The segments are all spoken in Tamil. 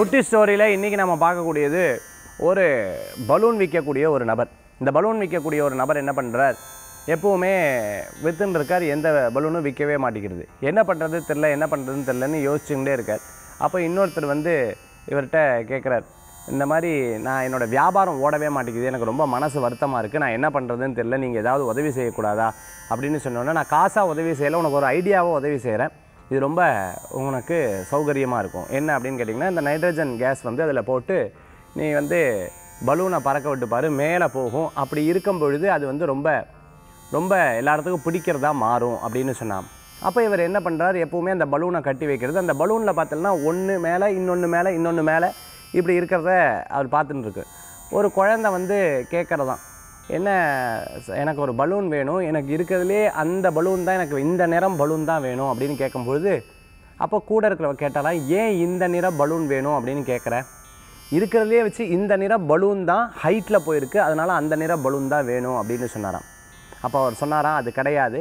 குட்டி ஸ்டோரியில் இன்றைக்கி நம்ம பார்க்கக்கூடியது ஒரு பலூன் விற்கக்கூடிய ஒரு நபர் இந்த பலூன் விற்கக்கூடிய ஒரு நபர் என்ன பண்ணுறார் எப்பவுமே வித்துன்னு இருக்கார் எந்த பலூனும் விற்கவே மாட்டேங்கிறது என்ன பண்ணுறது தெரில என்ன பண்ணுறதுன்னு தெரிலன்னு யோசிச்சுக்கிட்டே இருக்கார் அப்போ இன்னொருத்தர் வந்து இவர்கிட்ட கேட்குறார் இந்த மாதிரி நான் என்னோட வியாபாரம் ஓடவே மாட்டேங்குது எனக்கு ரொம்ப மனசு வருத்தமாக இருக்குது நான் என்ன பண்ணுறதுன்னு தெரில நீங்கள் ஏதாவது உதவி செய்யக்கூடாதா அப்படின்னு சொன்னோன்னே நான் காசாக உதவி செய்யலை உனக்கு ஒரு ஐடியாவை உதவி செய்கிறேன் இது ரொம்ப உனக்கு சௌகரியமாக இருக்கும் என்ன அப்படின்னு கேட்டிங்கன்னா இந்த நைட்ரஜன் கேஸ் வந்து அதில் போட்டு நீ வந்து பலூனை பறக்க விட்டு பாரு மேலே போகும் அப்படி இருக்கும் பொழுது அது வந்து ரொம்ப ரொம்ப எல்லா இடத்துக்கும் பிடிக்கிறதா மாறும் அப்படின்னு சொன்னான் அப்போ இவர் என்ன பண்ணுறாரு எப்பவுமே அந்த பலூனை கட்டி வைக்கிறது அந்த பலூனில் பார்த்தோம்னா ஒன்று மேலே இன்னொன்று மேலே இன்னொன்று மேலே இப்படி இருக்கிறத அவர் பார்த்துட்டு இருக்கு ஒரு குழந்தை வந்து கேட்குறதான் என்ன ச- எனக்கு ஒரு பலூன் வேணும் எனக்கு இருக்கிறதுலே அந்த பலூன் தான் எனக்கு இந்த நிறம் பலூன் தான் வேணும் அப்படின்னு கேட்கும்பொழுது அப்போ கூட இருக்கிறவ கேட்டாலாம் ஏன் இந்த நிற பலூன் வேணும் அப்படின்னு கேட்குற இருக்கிறதுலே வச்சு இந்த நிற பலூன் தான் ஹைட்டில் போயிருக்கு அதனால் அந்த நிற பலூன் தான் வேணும் அப்படின்னு சொன்னாராம் அப்போ அவர் சொன்னாராம் அது கிடையாது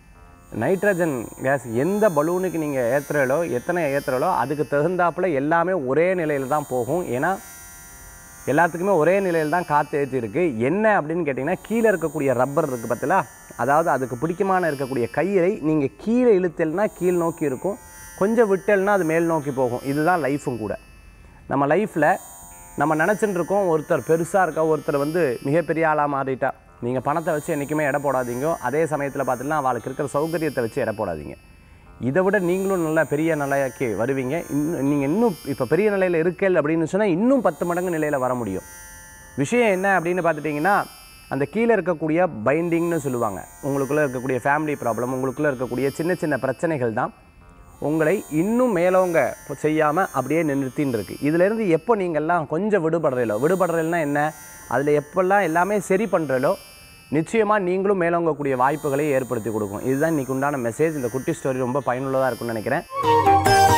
நைட்ரஜன் கேஸ் எந்த பலூனுக்கு நீங்கள் ஏற்றுறீங்களோ எத்தனை ஏற்றுறீங்களோ அதுக்கு தகுந்தாப்புல எல்லாமே ஒரே நிலையில் தான் போகும் ஏன்னா எல்லாத்துக்குமே ஒரே நிலையில் தான் காற்று ஏற்றி இருக்கு என்ன அப்படின்னு கேட்டிங்கன்னா கீழே இருக்கக்கூடிய ரப்பர் இருக்குது பார்த்தீங்களா அதாவது அதுக்கு பிடிக்குமான இருக்கக்கூடிய கயிறை நீங்கள் கீழே இழுத்தல்னா கீழ் நோக்கி இருக்கும் கொஞ்சம் விட்டல்னா அது மேல் நோக்கி போகும் இதுதான் லைஃபும் கூட நம்ம லைஃப்பில் நம்ம நினச்சிட்டு இருக்கோம் ஒருத்தர் பெருசாக இருக்கா ஒருத்தர் வந்து மிகப்பெரிய ஆளாக மாறிட்டா நீங்கள் பணத்தை வச்சு என்றைக்குமே எடை போடாதீங்க அதே சமயத்தில் பார்த்தீங்கன்னா அவளுக்கு இருக்கிற சௌகரியத்தை வச்சு எடை போடாதீங்க இதை விட நீங்களும் நல்ல பெரிய நிலைக்கு வருவீங்க இன்னும் நீங்கள் இன்னும் இப்போ பெரிய நிலையில் இருக்கல் அப்படின்னு சொன்னால் இன்னும் பத்து மடங்கு நிலையில் வர முடியும் விஷயம் என்ன அப்படின்னு பார்த்துட்டிங்கன்னா அந்த கீழே இருக்கக்கூடிய பைண்டிங்னு சொல்லுவாங்க உங்களுக்குள்ளே இருக்கக்கூடிய ஃபேமிலி ப்ராப்ளம் உங்களுக்குள்ளே இருக்கக்கூடிய சின்ன சின்ன பிரச்சனைகள் தான் உங்களை இன்னும் மேலோங்க செய்யாமல் அப்படியே நிறுத்தின்னு இருக்கு இதுலேருந்து எப்போ நீங்கள்லாம் கொஞ்சம் விடுபடுறீங்களோ விடுபடுறீங்கன்னா என்ன அதில் எப்பெல்லாம் எல்லாமே சரி பண்ணுறீங்களோ நிச்சயமாக நீங்களும் மேலோங்கக்கூடிய வாய்ப்புகளை ஏற்படுத்தி கொடுக்கும் இதுதான் இன்னைக்கு உண்டான மெசேஜ் இந்த குட்டி ஸ்டோரி ரொம்ப பயனுள்ளதாக இருக்கும்னு நினைக்கிறேன்